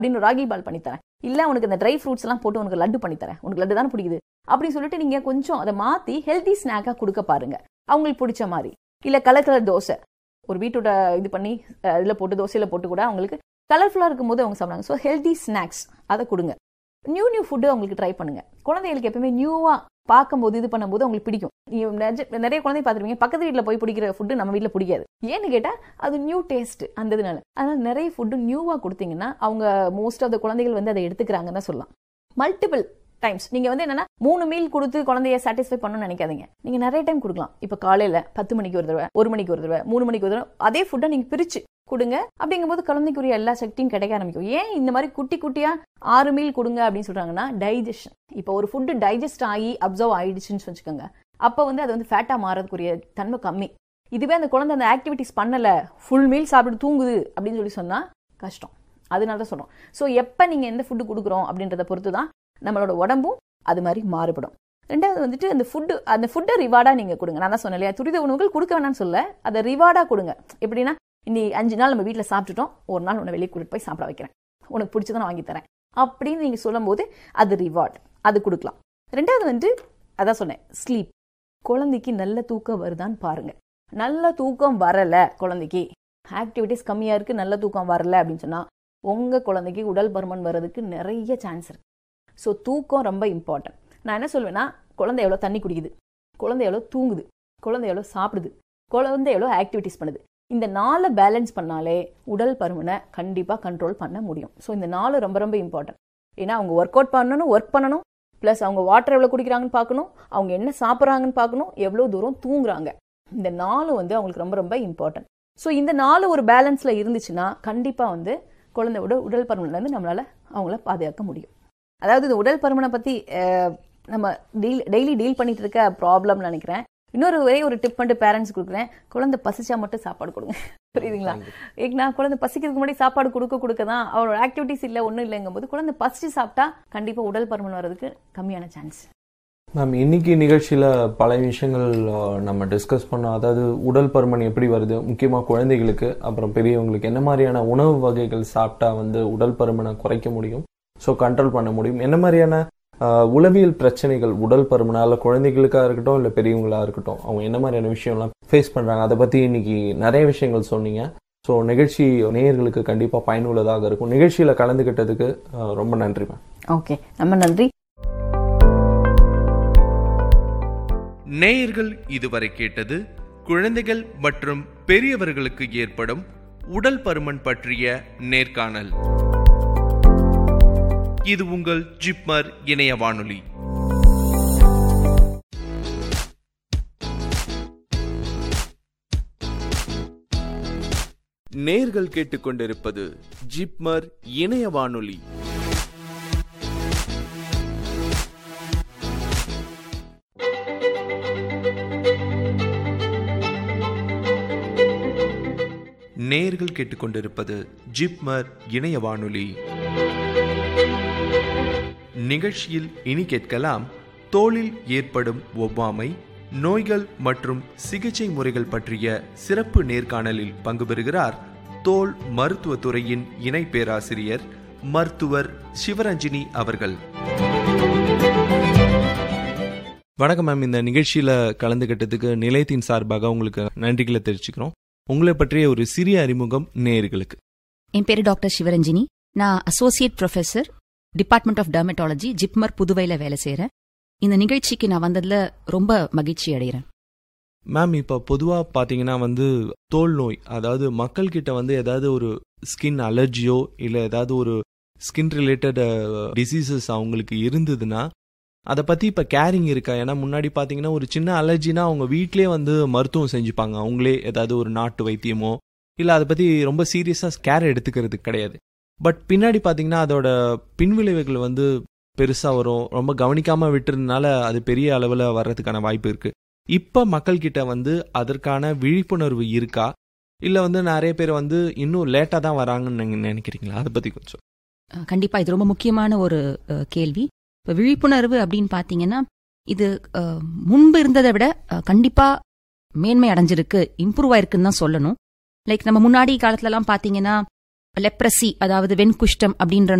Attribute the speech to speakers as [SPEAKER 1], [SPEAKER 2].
[SPEAKER 1] அப்படின்னு ராகி பால் பண்ணித்தரேன் இல்ல உனக்கு இந்த ட்ரை ஃப்ரூட்ஸ் எல்லாம் போட்டு உனக்கு லட்டு பண்ணித்தரேன் உனக்கு லட்டு தானே பிடிக்குது அப்படின்னு சொல்லிட்டு நீங்க கொஞ்சம் அதை மாத்தி ஹெல்தி ஸ்நாக்கா கொடுக்க பாருங்க அவங்களுக்கு பிடிச்ச மாதிரி இல்ல கலர் கலர் தோசை ஒரு பீட்ரூட்டை இது பண்ணி அஹ், இதுல போட்டு தோசையில போட்டு கூட அவங்களுக்கு கலர்ஃபுல்லா இருக்கும் போது அவங்க சாப்பிடுறாங்க ஸோ ஹெல்தி ஸ்நாக்ஸ் அதை கொடுங்க நியூ நியூ ஃபுட்டு அவங்களுக்கு ட்ரை பண்ணுங்க குழந்தைகளுக்கு எப்பவுமே நியூவா பார்க்கும்போது இது பண்ணும்போது அவங்களுக்கு பிடிக்கும் நீங்க நிஜ- நிறைய குழந்தை பார்த்துருப்பீங்க பக்கத்து வீட்டில் போய் பிடிக்கிற ஃபுட்டு நம்ம வீட்டில் பிடிக்காது ஏன்னு கேட்டா அது நியூ டேஸ்ட் அந்த இதனால அதனால நிறைய ஃபுட்டு நியூவா கொடுத்தீங்கன்னா அவங்க மோஸ்ட் ஆஃப் த குழந்தைகள் வந்து அதை எடுத்துக்கிறாங்கன்னு தான் சொல்லலாம் மல்டிபிள் டைம்ஸ் நீங்க வந்து என்னன்னா மூணு மீல் கொடுத்து குழந்தைய சாட்டிஸ்ஃபை பண்ணணும்னு நினைக்காதீங்க நீங்க நிறைய டைம் கொடுக்கலாம் இப்ப காலையில பத்து மணிக்கு ஒரு தடவை ஒரு மணிக்கு ஒரு தடவை மூணு மணிக்கு ஒரு தடவை அதே ஃபுட்டை நீங்க பிரிச்சு கொடுங்க அப்படிங்கும்போது குழந்தைக்குரிய எல்லா சக்தியும் கிடைக்க ஆரம்பிக்கும் ஏன் இந்த மாதிரி குட்டி குட்டியா ஆறு மீல் கொடுங்க அப்படின்னு சொல்றாங்கன்னா டைஜஷன் இப்போ ஒரு ஃபுட்டு டைஜஸ்ட் ஆகி அப்சர்வ் ஆயிடுச்சுன்னு வச்சுக்கோங்க அப்போ வந்து அது வந்து ஃபேட்டா மாறதுக்குரிய தன்மை கம்மி இதுவே அந்த குழந்தை அந்த ஆக்டிவிட்டிஸ் பண்ணல ஃபுல் மீல் சாப்பிட்டு தூங்குது அப்படின்னு சொல்லி சொன்னா கஷ்டம் அதனால தான் சொல்றோம் ஸோ எப்போ நீங்க எந்த ஃபுட்டு கொடுக்குறோம் அப்படின்றத பொறுத்து தான் நம்மளோட உடம்பும் அது மாதிரி மாறுபடும் ரெண்டாவது வந்துட்டு அந்த ஃபுட்டு அந்த ஃபுட்டை ரிவார்டா நீங்க கொடுங்க நான் தான் சொன்னேன் இல்லையா துரித உணவுகள் கொடுக்க வேணாம்னு சொல்ல அதை ரிவார்டா கொடுங்க எப்படின்னா இன்னி அஞ்சு நாள் நம்ம வீட்டில் சாப்பிட்டுட்டோம் ஒரு நாள் உன்னை வெளியே கூட்டிட்டு போய் சாப்பிட வைக்கிறேன் உனக்கு பிடிச்சதை நான் வாங்கி தரேன் அப்படின்னு நீங்க சொல்லும்போது அது ரிவார்ட் அது கொடுக்கலாம் ரெண்டாவது வந்து அதான் சொன்னேன் ஸ்லீப் குழந்தைக்கு நல்ல தூக்கம் வருதான்னு பாருங்க நல்ல தூக்கம் வரல குழந்தைக்கு ஆக்டிவிட்டிஸ் கம்மியா இருக்கு நல்ல தூக்கம் வரல அப்படின்னு சொன்னா உங்க குழந்தைக்கு உடல் பருமன் வர்றதுக்கு நிறைய சான்ஸ் இருக்கு ஸோ தூக்கம் ரொம்ப இம்பார்ட்டன்ட் நான் என்ன சொல்வேன்னா குழந்தை எவ்வளோ தண்ணி குடிக்குது குழந்தை எவ்வளோ தூங்குது குழந்தை எவ்வளோ சாப்பிடுது குழந்தை எவ்வளோ ஆக்டிவிட்டிஸ் பண்ணுது இந்த நாலை பேலன்ஸ் பண்ணாலே உடல் பருமனை கண்டிப்பாக கண்ட்ரோல் பண்ண முடியும் ஸோ இந்த நாலு ரொம்ப ரொம்ப இம்பார்ட்டன்ட் ஏன்னா அவங்க ஒர்க் அவுட் பண்ணணும் ஒர்க் பண்ணணும் ப்ளஸ் அவங்க வாட்டர் எவ்வளோ குடிக்கிறாங்கன்னு பார்க்கணும் அவங்க என்ன சாப்பிட்றாங்கன்னு பார்க்கணும் எவ்வளோ தூரம் தூங்குறாங்க இந்த நாலு வந்து அவங்களுக்கு ரொம்ப ரொம்ப இம்பார்ட்டன்ட் ஸோ இந்த நாலு ஒரு பேலன்ஸில் இருந்துச்சுன்னா கண்டிப்பாக வந்து குழந்தையோட உடல் பருமன்லேருந்து நம்மளால் அவங்கள பாதுகாக்க முடியும் அதாவது இந்த உடல் பருமனை பற்றி நம்ம டீல் டெய்லி டீல் பண்ணிட்டு இருக்க ப்ராப்ளம்னு நினைக்கிறேன் இன்னொரு ஒரே ஒரு டிப் பண்ணிட்டு பேரண்ட்ஸ் கொடுக்குறேன் குழந்தை பசிச்சா மட்டும் சாப்பாடு கொடுங்க புரியுதுங்களா ஏன்னா குழந்தை பசிக்கிறதுக்கு முன்னாடி சாப்பாடு கொடுக்க கொடுக்க தான் அவரோட ஆக்டிவிட்டிஸ் இல்லை ஒன்றும் இல்லைங்கும் போது குழந்தை பசிச்சு சாப்பிட்டா கண்டிப்பாக உடல் பருமன் வர்றதுக்கு கம்மியான சான்ஸ்
[SPEAKER 2] மேம் இன்னைக்கு நிகழ்ச்சியில் பல விஷயங்கள் அஹ், நம்ம டிஸ்கஸ் பண்ணோம் அதாவது உடல் பருமன் எப்படி வருது முக்கியமாக குழந்தைகளுக்கு அப்புறம் பெரியவங்களுக்கு என்ன மாதிரியான உணவு வகைகள் சாப்பிட்டா வந்து உடல் பருமனை குறைக்க முடியும் ஸோ கண்ட்ரோல் பண்ண முடியும் என்ன மாதிரியான அஹ், உளவியல் பிரச்சனைகள் உடல் பருமனால குழந்தைகளுக்காக இருக்கட்டும் இல்லை பெரியவங்களா இருக்கட்டும் அவங்க என்ன மாதிரியான விஷயம்லாம் ஃபேஸ் பண்ணுறாங்க அதை பற்றி இன்னைக்கு நிறைய விஷயங்கள் சொன்னீங்க ஸோ நிகழ்ச்சி நேயர்களுக்கு கண்டிப்பாக பயனுள்ளதாக இருக்கும் நிகழ்ச்சியில் கலந்துக்கிட்டதுக்கு அஹ், ரொம்ப நன்றி மேம்
[SPEAKER 1] ஓகே ரொம்ப நன்றி
[SPEAKER 3] நேயர்கள் இதுவரை கேட்டது குழந்தைகள் மற்றும் பெரியவர்களுக்கு ஏற்படும் உடல் பருமன் பற்றிய நேர்காணல் இது உங்கள் ஜிப்மர் இணைய வானொலி நேர்கள் கேட்டுக்கொண்டிருப்பது ஜிப்மர் இணைய வானொலி நேர்கள் கேட்டுக்கொண்டிருப்பது ஜிப்மர் இணைய வானொலி நிகழ்ச்சியில் இனி கேட்கலாம் தோலில் ஏற்படும் ஒவ்வாமை நோய்கள் மற்றும் சிகிச்சை முறைகள் பற்றிய சிறப்பு நேர்காணலில் பங்கு பெறுகிறார் தோல் மருத்துவத்துறையின் இணை பேராசிரியர் மருத்துவர் சிவரஞ்சினி அவர்கள் வணக்கம் மேம் இந்த நிகழ்ச்சியில் கலந்துக்கிட்டதுக்கு நிலையத்தின் சார்பாக உங்களுக்கு நன்றிகளை தெரிவிச்சுக்கிறோம் உங்களை பற்றிய ஒரு சிறிய அறிமுகம் நேயர்களுக்கு
[SPEAKER 4] என் பேரு டாக்டர் சிவரஞ்சினி நான் associate professor department of dermatology JIPMER புதுவையில வேலை செய்றேன் இந்த நிகழ்ச்சிக்கு நான் வந்ததுல ரொம்ப மகிழ்ச்சி அடைகிறேன்
[SPEAKER 3] மேம் இப்போ பொதுவாக பார்த்தீங்கன்னா வந்து தோல் நோய் அதாவது மக்கள்கிட்ட வந்து ஏதாவது ஒரு ஸ்கின் அலர்ஜியோ இல்லை ஏதாவது ஒரு ஸ்கின் ரிலேட்டட் டிசீசஸ் அவங்களுக்கு இருந்ததுன்னா அதை பற்றி இப்போ கேரிங் இருக்கா ஏன்னா முன்னாடி பார்த்தீங்கன்னா ஒரு சின்ன அலர்ஜினா அவங்க வீட்டிலே வந்து மருத்துவம் செஞ்சுப்பாங்க அவங்களே ஏதாவது ஒரு நாட்டு வைத்தியமோ இல்லை அதை பற்றி ரொம்ப சீரியஸாக கேர் எடுத்துக்கிறது கிடையாது பட் பின்னாடி பார்த்தீங்கன்னா அதோட பின்விளைவுகள் வந்து பெருசாக வரும் ரொம்ப கவனிக்காமல் விட்டுறதுனால அது பெரிய அளவில் வர்றதுக்கான வாய்ப்பு இருக்குது இப்போ மக்கள்கிட்ட வந்து அதற்கான விழிப்புணர்வு இருக்கா இல்லை வந்து நிறைய பேர் வந்து இன்னும் லேட்டாக தான் வராங்கன்னு நீங்கள் நினைக்கிறீங்களா அதை பற்றி கொஞ்சம்
[SPEAKER 4] அஹ், கண்டிப்பா இது ரொம்ப முக்கியமான ஒரு அஹ், கேள்வி இப்ப விழிப்புணர்வு அப்படின்னு பாத்தீங்கன்னா இது அஹ், முன்பு இருந்ததை விட அஹ், கண்டிப்பா மேன்மை அடைஞ்சிருக்கு இம்ப்ரூவ் ஆயிருக்குன்னு தான் சொல்லணும் லைக் நம்ம முன்னாடி காலத்துல எல்லாம் பாத்தீங்கன்னா லெப்ரசி அதாவது வெண்குஷ்டம் அப்படின்ற